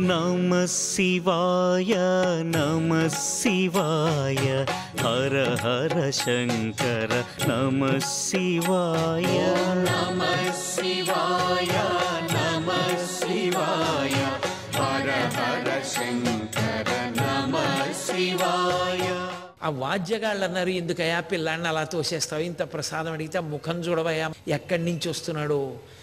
నమ శివాయ నమ శివాయ హర హర శంకర నమ శివాయ నమ శివాయ నమ శివాయ హర హర శంకర నమ శివాయ ఆ వాద్యగాళ్ళు అన్నారు ఎందుకయ్యా పిల్లాడిని అలా తోసేస్తావు ఇంత ప్రసాదం అడిగితే ఆ ముఖం చూడవయ్యా ఎక్కడి నుంచి వస్తున్నాడు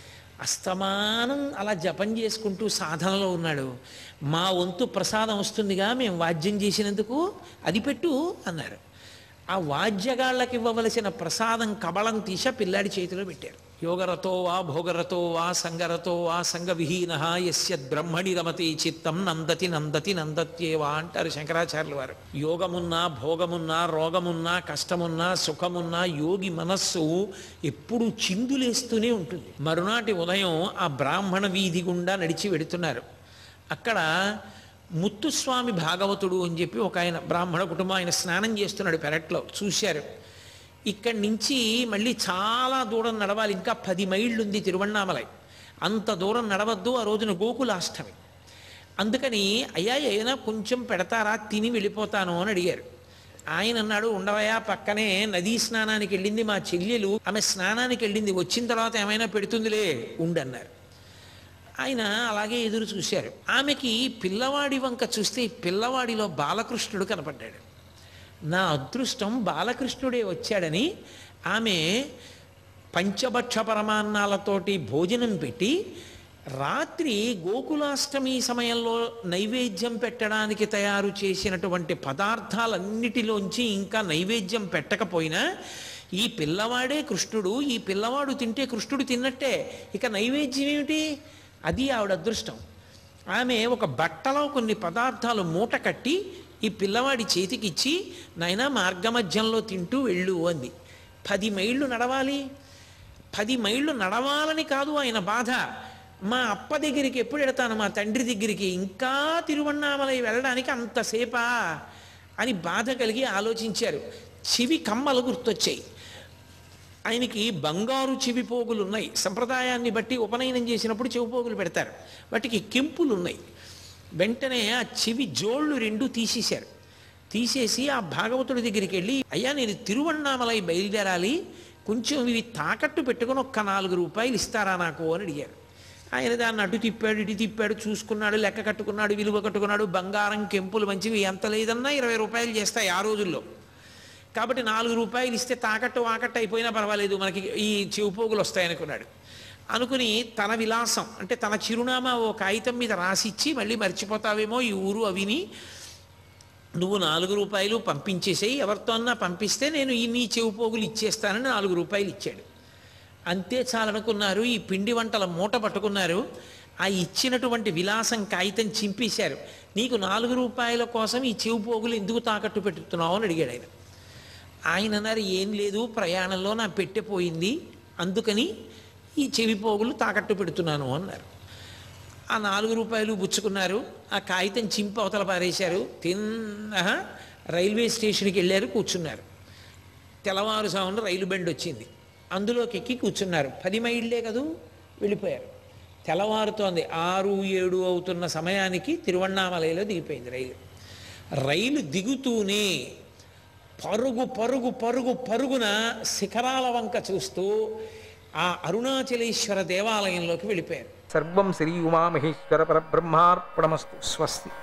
అస్తమానం అలా జపం చేసుకుంటూ సాధనలో ఉన్నాడు మా వంతు ప్రసాదం వస్తుందిగా మేము వాద్యం చేసినందుకు అది పెట్టు అన్నారు ఆ వాద్యగాళ్ళకి ఇవ్వవలసిన ప్రసాదం కబళం తీసి ఆ పిల్లాడి చేతిలో పెట్టారు యోగరతో వా భోగరతో వా సంగరతో వా సంగ విహీన యస్య బ్రహ్మణి రమతి చిత్తం నందతి నందతి నందత్యేవా అంటారు శంకరాచార్యుల వారు యోగమున్నా భోగమున్నా రోగమున్నా కష్టమున్నా సుఖమున్నా యోగి మనస్సు ఎప్పుడు చిందులేస్తూనే ఉంటుంది మరునాటి ఉదయం ఆ బ్రాహ్మణ వీధి గుండా నడిచి వెడుతున్నారు అక్కడ ముత్తుస్వామి భాగవతుడు అని చెప్పి ఒక ఆయన బ్రాహ్మణ కుటుంబం ఆయన స్నానం చేస్తున్నాడు పెరట్లో చూశారు ఇక్కడి నుంచి మళ్ళీ చాలా దూరం నడవాలి ఇంకా పది మైళ్ళు ఉంది తిరువണ്ണామలై అంత దూరం నడవద్దు ఆ రోజున గోకులాష్టమి అందుకని అయ్యా ఏదైనా కొంచెం పెడతారా తిని వెళ్ళిపోతాను అని అడిగారు ఆయన అన్నాడు ఉండవయా పక్కనే నదీ స్నానానికి వెళ్ళింది మా చెల్లెలు ఆమె స్నానానికి వెళ్ళింది వచ్చిన తర్వాత ఏమైనా పెడుతుందిలే ఉండన్నారు ఆయన అలాగే ఎదురు చూశారు ఆమెకి పిల్లవాడి వంక చూస్తే ఈ పిల్లవాడిలో బాలకృష్ణుడు కనపడ్డాడు నా అదృష్టం బాలకృష్ణుడే వచ్చాడని ఆమె పంచభక్ష పరమాన్నాలతోటి భోజనం పెట్టి రాత్రి గోకులాష్టమి సమయంలో నైవేద్యం పెట్టడానికి తయారు చేసినటువంటి పదార్థాలన్నిటిలోంచి ఇంకా నైవేద్యం పెట్టకపోయినా ఈ పిల్లవాడే కృష్ణుడు ఈ పిల్లవాడు తింటే కృష్ణుడు తిన్నట్టే ఇక నైవేద్యం ఏమిటి అది ఆవిడ అదృష్టం ఆమె ఒక బట్టలో కొన్ని పదార్థాలు మూట కట్టి ఈ పిల్లవాడి చేతికిచ్చి నాయనా మార్గమధ్యంలో తింటూ వెళ్ళు అంది పది మైళ్ళు నడవాలి పది మైళ్ళు నడవాలని కాదు ఆయన బాధ మా అప్ప దగ్గరికి ఎప్పుడు వెడతాను మా తండ్రి దగ్గరికి ఇంకా తిరువണ്ണామలై వెళ్ళడానికి అంతసేపా అని బాధ కలిగి ఆలోచించారు చెవి కమ్మలు గుర్తొచ్చాయి ఆయనకి బంగారు చెవి పోగులు ఉన్నాయి సంప్రదాయాన్ని బట్టి ఉపనయనం చేసినప్పుడు చెవి పోగులు పెడతారు వాటికి కెంపులు ఉన్నాయి వెంటనే ఆ చెవి జోళ్ళు రెండు తీసేశారు తీసేసి ఆ భాగవతుడి దగ్గరికి వెళ్ళి అయ్యా నేను తిరువണ്ണామలై బయలుదేరాలి కొంచెం ఇవి తాకట్టు పెట్టుకొని ఒక్క నాలుగు రూపాయలు ఇస్తారా నాకు అని అడిగారు ఆయన దాన్ని అటు తిప్పాడు ఇటు తిప్పాడు చూసుకున్నాడు లెక్క కట్టుకున్నాడు విలువ కట్టుకున్నాడు బంగారం కెంపులు మంచివి ఎంత లేదన్నా ఇరవై రూపాయలు చేస్తాయి ఆ రోజుల్లో కాబట్టి నాలుగు రూపాయలు ఇస్తే తాకట్టు వాకట్టు అయిపోయినా పర్వాలేదు మనకి ఈ చెవుపోగులు వస్తాయనుకున్నాడు అనుకుని తన విలాసం అంటే తన చిరునామా ఓ కాగితం మీద రాసిచ్చి మళ్ళీ మర్చిపోతావేమో ఈ ఊరు అవిని నువ్వు నాలుగు రూపాయలు పంపించేసేయి ఎవరితో అన్నా పంపిస్తే నేను ఈ నీ చెవుపోగులు ఇచ్చేస్తానని నాలుగు రూపాయలు ఇచ్చాడు అంతే చాలనుకున్నారు ఈ పిండి వంటల మూట పట్టుకున్నారు ఆ ఇచ్చినటువంటి విలాసం కాగితం చింపేశారు నీకు నాలుగు రూపాయల కోసం ఈ చెవు పోగులు ఎందుకు తాకట్టు పెట్టుతున్నావు అని అడిగాడు ఆయన ఆయన అన్నారు ఏం లేదు ప్రయాణంలో నా పెట్టె పోయింది అందుకని ఈ చెవి పోగులు తాకట్టు పెడుతున్నాను అన్నారు ఆ నాలుగు రూపాయలు పుచ్చుకున్నారు ఆ కాగితం చింపి అవతల పారేశారు తిన్న రైల్వే స్టేషన్కి వెళ్ళారు కూర్చున్నారు తెల్లవారుజామున రైలు బండి వచ్చింది అందులోకి ఎక్కి కూర్చున్నారు పది మైళ్ళే కదూ వెళ్ళిపోయారు తెల్లవారుతోంది ఆరు ఏడు అవుతున్న సమయానికి తిరువണ്ണామలైలో దిగిపోయింది రైలు రైలు దిగుతూనే పరుగు పరుగు పరుగు పరుగున శిఖరాల వంక చూస్తూ ఆ అరుణాచలేశ్వర దేవాలయంలోకి వెళ్ళిపోయారు సర్వం శ్రీ ఉమామహేశ్వర పరబ్రహ్మార్పణమస్తు స్వస్తి